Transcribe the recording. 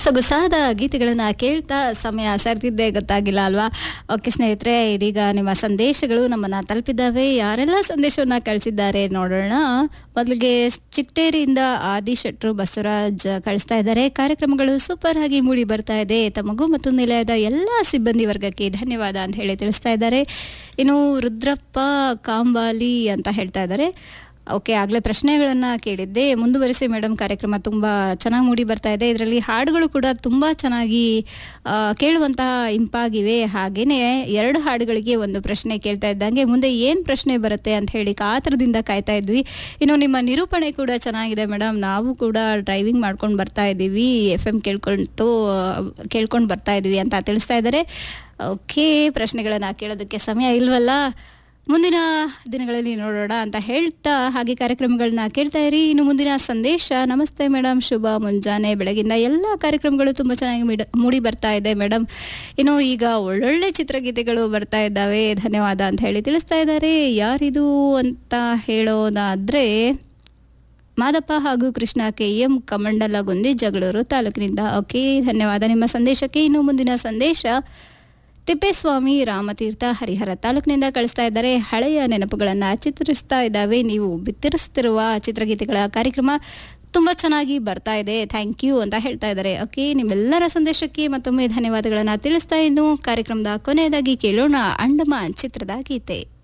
ಸೊಗಸಾದ ಗೀತೆಗಳನ್ನ ಕೇಳ್ತಾ ಸಮಯ ಸರಿದಿದ್ದೇ ಗೊತ್ತಾಗಿಲ್ಲ ಅಲ್ವಾ ಓಕೆ ಸ್ನೇಹಿತರೆ ಇದೀಗ ನಿಮ್ಮ ಸಂದೇಶಗಳು ನಮ್ಮನ್ನ ತಲುಪಿದ್ದಾವೆ ಯಾರೆಲ್ಲ ಸಂದೇಶವನ್ನ ಕಳಿಸಿದ್ದಾರೆ ನೋಡೋಣ ಮೊದಲಿಗೆ ಚಿಟ್ಟೇರಿಯಿಂದ ಆದಿ ಶೆಟ್ರು ಬಸವರಾಜ್ ಕಳಿಸ್ತಾ ಇದ್ದಾರೆ ಕಾರ್ಯಕ್ರಮಗಳು ಸೂಪರ್ ಆಗಿ ಮೂಡಿ ಬರ್ತಾ ಇದೆ ತಮಗೂ ಮತ್ತು ನಿಲಯದ ಎಲ್ಲ ಸಿಬ್ಬಂದಿ ವರ್ಗಕ್ಕೆ ಧನ್ಯವಾದ ಅಂತ ಹೇಳಿ ತಿಳಿಸ್ತಾ ಇದ್ದಾರೆ ಇನ್ನು ರುದ್ರಪ್ಪ ಕಾಂಬಾಲಿ ಅಂತ ಹೇಳ್ತಾ ಇದ್ದಾರೆ ಓಕೆ ಆಗಲೇ ಪ್ರಶ್ನೆಗಳನ್ನು ಕೇಳಿದ್ದೆ ಮುಂದುವರಿಸಿ ಮೇಡಮ್ ಕಾರ್ಯಕ್ರಮ ತುಂಬ ಚೆನ್ನಾಗಿ ಮೂಡಿ ಬರ್ತಾ ಇದೆ ಇದರಲ್ಲಿ ಹಾಡುಗಳು ಕೂಡ ತುಂಬ ಚೆನ್ನಾಗಿ ಆ, ಕೇಳುವಂತಹ ಇಂಪಾಗಿವೆ ಹಾಗೆಯೇ ಎರಡು ಹಾಡುಗಳಿಗೆ ಒಂದು ಪ್ರಶ್ನೆ ಕೇಳ್ತಾ ಇದ್ದಂಗೆ ಮುಂದೆ ಏನು ಪ್ರಶ್ನೆ ಬರುತ್ತೆ ಅಂತ ಹೇಳಿ ಕಾತರದಿಂದ ಕಾಯ್ತಾ ಇದ್ವಿ ಇನ್ನು ನಿಮ್ಮ ನಿರೂಪಣೆ ಕೂಡ ಚೆನ್ನಾಗಿದೆ ಮೇಡಮ್ ನಾವು ಕೂಡ ಡ್ರೈವಿಂಗ್ ಮಾಡ್ಕೊಂಡು ಬರ್ತಾ ಇದ್ದೀವಿ ಎಫ್ ಎಮ್ ಕೇಳ್ಕೊಂಡು ಕೇಳ್ಕೊಂಡು ಬರ್ತಾ ಇದ್ವಿ ಅಂತ ತಿಳಿಸ್ತಾ ಇದ್ದಾರೆ ಓಕೆ ಪ್ರಶ್ನೆಗಳನ್ನು ಕೇಳೋದಕ್ಕೆ ಸಮಯ ಇಲ್ವಲ್ಲ ಮುಂದಿನ ದಿನಗಳಲ್ಲಿ ನೋಡೋಣ ಅಂತ ಹೇಳ್ತಾ ಹಾಗೆ ಕಾರ್ಯಕ್ರಮಗಳನ್ನ ಕೇಳ್ತಾ ಇರಿ ಇನ್ನು ಮುಂದಿನ ಸಂದೇಶ ನಮಸ್ತೆ ಮೇಡಮ್ ಶುಭ ಮುಂಜಾನೆ ಬೆಳಗಿನ ಎಲ್ಲ ಕಾರ್ಯಕ್ರಮಗಳು ತುಂಬ ಚೆನ್ನಾಗಿ ಮಿಡ- ಮೂಡಿ ಬರ್ತಾ ಇದೆ ಮೇಡಮ್ ಇನ್ನು ಈಗ ಒಳ್ಳೊಳ್ಳೆ ಚಿತ್ರಗೀತೆಗಳು ಬರ್ತಾ ಇದ್ದಾವೆ ಧನ್ಯವಾದ ಅಂತ ಹೇಳಿ ತಿಳಿಸ್ತಾ ಇದ್ದಾರೆ ಯಾರಿದು ಅಂತ ಹೇಳೋದಾದ್ರೆ ಮಾದಪ್ಪ ಹಾಗೂ ಕೃಷ್ಣ ಕೆ ಎಂ ಕಮಂಡಲಗುಂದಿ ಜಗಳೂರು ತಾಲೂಕಿನಿಂದ ಓಕೆ ಧನ್ಯವಾದ ನಿಮ್ಮ ಸಂದೇಶಕ್ಕೆ ಇನ್ನು ಮುಂದಿನ ಸಂದೇಶ ತಿಪ್ಪೇಸ್ವಾಮಿ ರಾಮತೀರ್ಥ ಹರಿಹರ ತಾಲೂಕಿನಿಂದ ಕಳಿಸ್ತಾ ಇದ್ದಾರೆ ಹಳೆಯ ನೆನಪುಗಳನ್ನು ಚಿತ್ರಿಸ್ತಾ ಇದ್ದಾವೆ ನೀವು ಬಿತ್ತರಿಸುತ್ತಿರುವ ಚಿತ್ರಗೀತೆಗಳ ಕಾರ್ಯಕ್ರಮ ತುಂಬ ಚೆನ್ನಾಗಿ ಬರ್ತಾ ಇದೆ ಥ್ಯಾಂಕ್ ಯು ಅಂತ ಹೇಳ್ತಾ ಇದ್ದಾರೆ ಓಕೆ ನಿಮ್ಮೆಲ್ಲರ ಸಂದೇಶಕ್ಕೆ ಮತ್ತೊಮ್ಮೆ ಧನ್ಯವಾದಗಳನ್ನು ತಿಳಿಸ್ತಾ ಇದ್ದು ಕಾರ್ಯಕ್ರಮದ ಕೊನೆಯದಾಗಿ ಕೇಳೋಣ ಅಂಡಮಾನ್ ಚಿತ್ರದ ಗೀತೆ